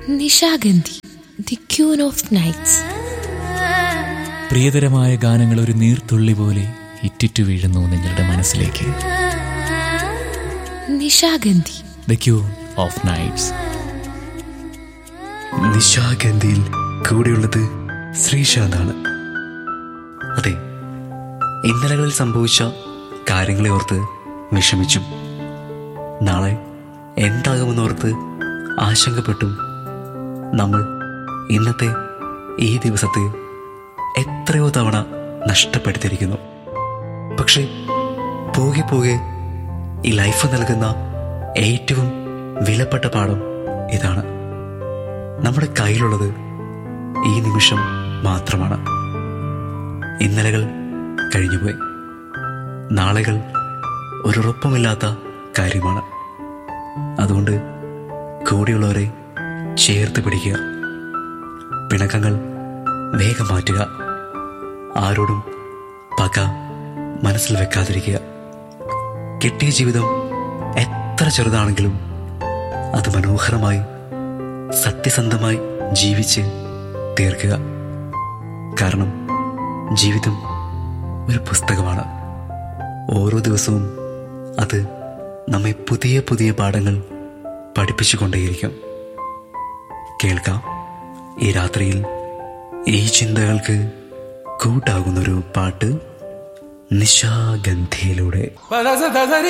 Nishagandhi the queen of nights പ്രിയതരമായ ഗാനങ്ങൾ ഒരു നീർത്തുള്ളി പോലെ ഇറ്റിറ്റു വീഴുന്നു നിങ്ങളുടെ മനസ്സിലേക്ക് Nishagandhi the queen of nights നിശാഗന്ധിയിൽ കൂടെയുള്ളത് ശ്രീശാന്താണ് അതെ ഇന്നലകളിൽ സംഭവിച്ച കാര്യങ്ങളെ ഓർത്ത് വിഷമിച്ചും നാളെ എന്താകുമെന്നോർത്ത് ആശങ്കപ്പെട്ടും നമ്മൾ ഇന്നത്തെ ഈ ദിവസത്തെ എത്രയോ തവണ നഷ്ടപ്പെടുത്തിയിരിക്കുന്നു പക്ഷേ പോകെ പോകെ ഈ ലൈഫ് നൽകുന്ന ഏറ്റവും വിലപ്പെട്ട പാഠം ഇതാണ് നമ്മുടെ കയ്യിലുള്ളത് ഈ നിമിഷം മാത്രമാണ് ഇന്നലകൾ കഴിഞ്ഞുപോയി നാളെകൾ ഒരുറപ്പുമില്ലാത്ത കാര്യമാണ് അതുകൊണ്ട് കൂടെയുള്ളവരെ ചേർത്ത് പിടിക്കുക പിണക്കങ്ങൾ വേഗം മാറ്റുക ആരോടും പക മനസ്സിൽ വെക്കാതിരിക്കുക കിട്ടിയ ജീവിതം എത്ര ചെറുതാണെങ്കിലും അത് മനോഹരമായി സത്യസന്ധമായി ജീവിച്ച് തീർക്കുക കാരണം ജീവിതം ഒരു പുസ്തകമാണ് ഓരോ ദിവസവും അത് നമ്മെ പുതിയ പുതിയ പാഠങ്ങൾ പഠിപ്പിച്ചുകൊണ്ടേയിരിക്കും കേൾക്കാം ഈ രാത്രിയിൽ ഈ ചിന്തകൾക്ക് കൂട്ടാകുന്നൊരു പാട്ട് നിശാഗന്ധിയിലൂടെ